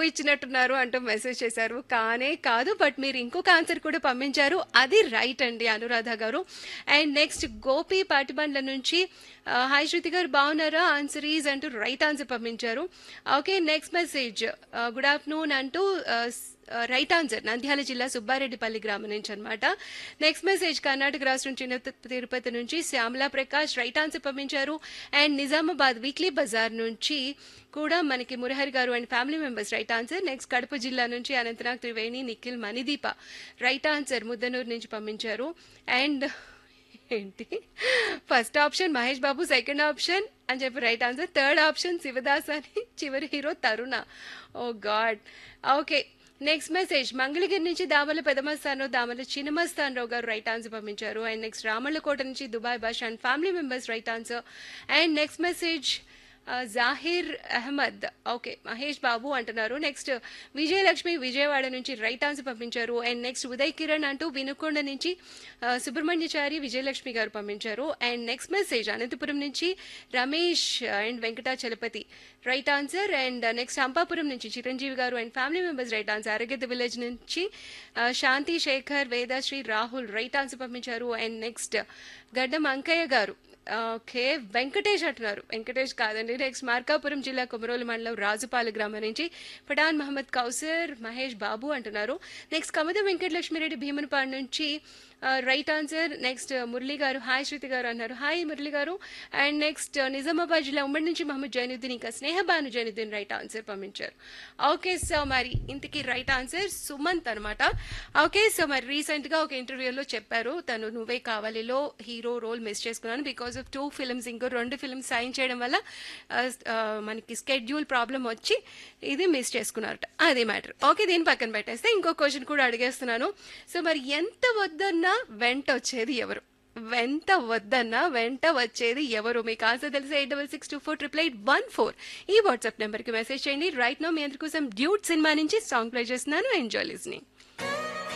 ఇచ్చినట్టున్నారు అంటూ మెసేజ్ చేశారు కానే కాదు బట్ మీరు ఇంకొక ఆన్సర్ కూడా పంపించారు అది రైట్ అండి అనురాధ గారు అండ్ నెక్స్ట్ గోపి పాటిబండ్ల నుంచి ఆ, హాయ్ శృతి గారు బాగున్నారా ఆన్సర్ ఈజ్ అంటూ రైట్ ఆన్సర్ పంపించారు okay next message good afternoon అంటూ ఆ, స్- ఆ, రైట్ ఆన్సర్ నంద్యాల జిల్లా సుబ్బారెడ్డిపల్లి గ్రామం నుంచి అనమాట నెక్స్ట్ మెసేజ్ కర్ణాటక రాష్ట్రం చిన్న తి- తిరుపతి నుంచి శ్యామలా ప్రకాష్ రైట్ ఆన్సర్ పంపించారు అండ్ నిజామాబాద్ వీక్లీ బజార్ నుంచి కూడా మనకి మురహరి గారు and family members right answer next Kadapa జిల్లా నుంచి అనంతనాగ్ త్రివేణి నిఖిల్ మణిదీప రైట్ ఆన్సర్ ముద్దనూరు నుంచి పంపించారు అండ్ ఏంటి first option Mahesh Babu second option అని చెప్పి right answer third option Shivadas అని చివరి hero Tarun oh god okay next message Mangalagiri నుంచి దామల పెదమస్తాను దామల చిన్నమస్తానరావు గారు రైట్ ఆన్సర్ పంపించారు అండ్ నెక్స్ట్ రామళ్ళకోట నుంచి Dubai Basha and family members right answer and next message ఆ, జాహిర్ అహ్మద్ ఓకే మహేష్ బాబు అంటున్నారు నెక్స్ట్ విజయలక్ష్మి విజయవాడ నుంచి రైట్ ఆన్సర్ పంపించారు అండ్ నెక్స్ట్ ఉదయ్ కిరణ్ అంటూ వినుకొండ నుంచి ఆ, సుబ్రహ్మణ్యచారి విజయలక్ష్మి గారు పంపించారు అండ్ నెక్స్ట్ మెసేజ్ అనంతపురం నుంచి Ramesh and Venkatachalapathi right answer and next Ampapuram నుంచి చిరంజీవి గారు and family members right answer Aragadda village నుంచి ఆ, శాంతి శేఖర్ వేదాశ్రీ రాహుల్ రైట్ ఆన్సర్ పంపించారు అండ్ నెక్స్ట్ గడ్డం అంకయ్య గారు ఓకే వెంకటేష్ అంటున్నారు వెంకటేష్ కాదండి నెక్స్ట్ మార్కాపురం జిల్లా కుమరోలు మండలం రాజుపాల గ్రామం నుంచి పఠాన్ మహమ్మద్ కౌసర్ మహేష్ బాబు అంటున్నారు నెక్స్ట్ కమద వెంకటలక్ష్మిరెడ్డి భీమనపాడు నుంచి రైట్ ఆన్సర్ నెక్స్ట్ మురళి గారు హాయ్ శృతి గారు అన్నారు హాయ్ మురళి గారు అండ్ నెక్స్ట్ నిజామాబాద్ జిల్లా ఉమ్మడి నుంచి మహమ్మద్ జైనుద్దీన్ ఇంకా స్నేహబాను జైనుద్దీన్ రైట్ ఆన్సర్ పంపించారు ఓకే సో మరి ఇంతకీ రైట్ ఆన్సర్ సుమంత్ అనమాట ఓకే సో మరి రీసెంట్గా ఒక ఇంటర్వ్యూలో చెప్పారు తను నువ్వే కావాలిలో హీరో రోల్ మిస్ చేసుకున్నాను బికాస్ ఆఫ్ టూ ఫిల్మ్స్ ఇంకో రెండు ఫిల్మ్స్ సైన్ చేయడం వల్ల ఆ, ఆ, మనకి స్కెడ్యూల్ ప్రాబ్లం వచ్చి ఇది మిస్ చేసుకున్నారట అదే మ్యాటర్ ఓకే దీని పక్కన పెట్టేస్తే ఇంకో క్వశ్చన్ కూడా అడిగేస్తున్నాను సో మరి ఎంత వద్దన్నా వెంట వచ్చేది ఎవరు వెంట వద్దన్నా వెంట వచ్చేది ఎవరు మీకు ఆన్సర్ తెలిసి eight double six two four triple eight one four ఈ వాట్సాప్ నెంబర్కి మెసేజ్ చేయండి రైట్ నో మీ అందరి కోసం డ్యూట్ సినిమా నుంచి సాంగ్ ప్లే చేస్తున్నాను ఎంజాయ్ లిస్నింగ్